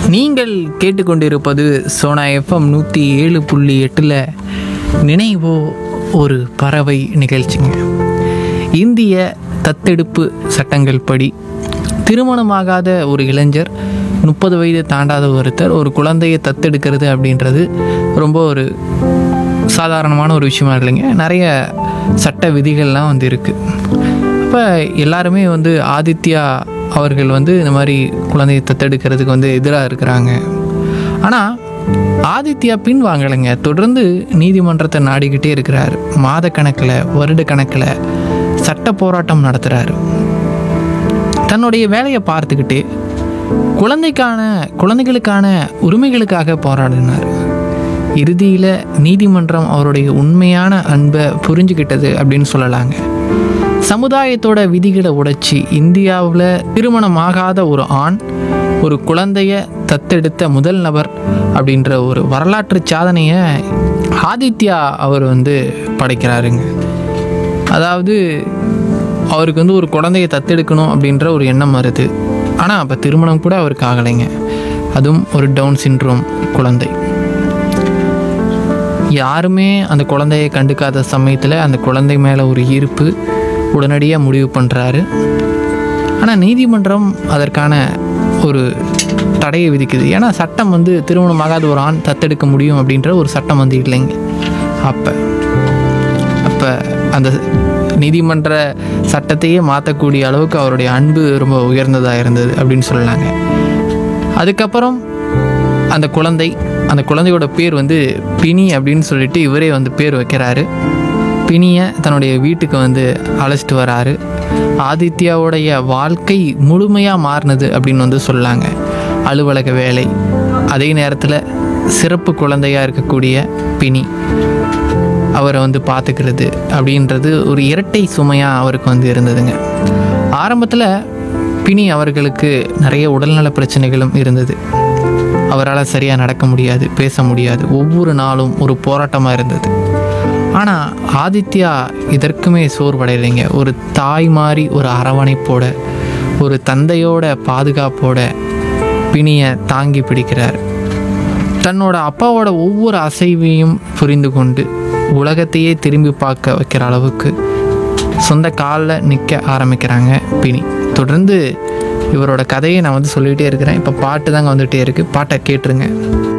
நீங்கள் கேட்டுக்கொண்டிருப்பது சோனா எஃப்எம் நூற்றி ஏழு புள்ளி எட்டில் நினைவோ ஒரு பறவை நிகழ்ச்சிங்க இந்திய தத்தெடுப்பு சட்டங்கள் படி திருமணமாகாத ஒரு இளைஞர் முப்பது வயது தாண்டாத ஒருத்தர் ஒரு குழந்தையை தத்தெடுக்கிறது அப்படின்றது ரொம்ப ஒரு சாதாரணமான ஒரு விஷயமா இல்லைங்க நிறைய சட்ட விதிகள்லாம் வந்து இருக்குது அப்போ எல்லாருமே வந்து ஆதித்யா அவர்கள் வந்து இந்த மாதிரி குழந்தையை தத்தெடுக்கிறதுக்கு வந்து எதிராக இருக்கிறாங்க ஆனால் ஆதித்யா பின் வாங்கலைங்க தொடர்ந்து நீதிமன்றத்தை நாடிக்கிட்டே இருக்கிறார் மாதக்கணக்கில் வருட கணக்கில் சட்ட போராட்டம் நடத்துகிறாரு தன்னுடைய வேலையை பார்த்துக்கிட்டே குழந்தைக்கான குழந்தைகளுக்கான உரிமைகளுக்காக போராடினார் இறுதியில் நீதிமன்றம் அவருடைய உண்மையான அன்பை புரிஞ்சுக்கிட்டது அப்படின்னு சொல்லலாங்க சமுதாயத்தோட விதிகளை உடைச்சி இந்தியாவில் திருமணமாகாத ஒரு ஆண் ஒரு குழந்தைய தத்தெடுத்த முதல் நபர் அப்படின்ற ஒரு வரலாற்று சாதனையை ஆதித்யா அவர் வந்து படைக்கிறாருங்க அதாவது அவருக்கு வந்து ஒரு குழந்தைய தத்தெடுக்கணும் அப்படின்ற ஒரு எண்ணம் வருது ஆனால் அப்போ திருமணம் கூட அவருக்கு ஆகலைங்க அதுவும் ஒரு டவுன் சிண்ட்ரோம் குழந்தை யாருமே அந்த குழந்தையை கண்டுக்காத சமயத்தில் அந்த குழந்தை மேலே ஒரு ஈர்ப்பு உடனடியாக முடிவு பண்ணுறாரு ஆனால் நீதிமன்றம் அதற்கான ஒரு தடையை விதிக்குது ஏன்னா சட்டம் வந்து திருமணமாகாத ஒரு ஆண் தத்தெடுக்க முடியும் அப்படின்ற ஒரு சட்டம் வந்து இல்லைங்க அப்போ அப்போ அந்த நீதிமன்ற சட்டத்தையே மாற்றக்கூடிய அளவுக்கு அவருடைய அன்பு ரொம்ப உயர்ந்ததாக இருந்தது அப்படின்னு சொல்லலாங்க அதுக்கப்புறம் அந்த குழந்தை அந்த குழந்தையோட பேர் வந்து பினி அப்படின்னு சொல்லிட்டு இவரே வந்து பேர் வைக்கிறாரு பினியை தன்னுடைய வீட்டுக்கு வந்து அழைச்சிட்டு வராரு ஆதித்யாவுடைய வாழ்க்கை முழுமையாக மாறினது அப்படின்னு வந்து சொல்லாங்க அலுவலக வேலை அதே நேரத்தில் சிறப்பு குழந்தையாக இருக்கக்கூடிய பினி அவரை வந்து பார்த்துக்கிறது அப்படின்றது ஒரு இரட்டை சுமையாக அவருக்கு வந்து இருந்ததுங்க ஆரம்பத்தில் பினி அவர்களுக்கு நிறைய உடல்நல பிரச்சனைகளும் இருந்தது அவரால் சரியாக நடக்க முடியாது பேச முடியாது ஒவ்வொரு நாளும் ஒரு போராட்டமாக இருந்தது ஆனால் ஆதித்யா இதற்குமே சோர்வடையலைங்க ஒரு தாய் மாதிரி ஒரு அரவணைப்போட ஒரு தந்தையோட பாதுகாப்போட பிணியை தாங்கி பிடிக்கிறார் தன்னோட அப்பாவோட ஒவ்வொரு அசைவையும் புரிந்து கொண்டு உலகத்தையே திரும்பி பார்க்க வைக்கிற அளவுக்கு சொந்த காலில் நிற்க ஆரம்பிக்கிறாங்க பினி தொடர்ந்து இவரோட கதையை நான் வந்து சொல்லிகிட்டே இருக்கிறேன் இப்போ பாட்டு தாங்க வந்துகிட்டே இருக்குது பாட்டை கேட்டுருங்க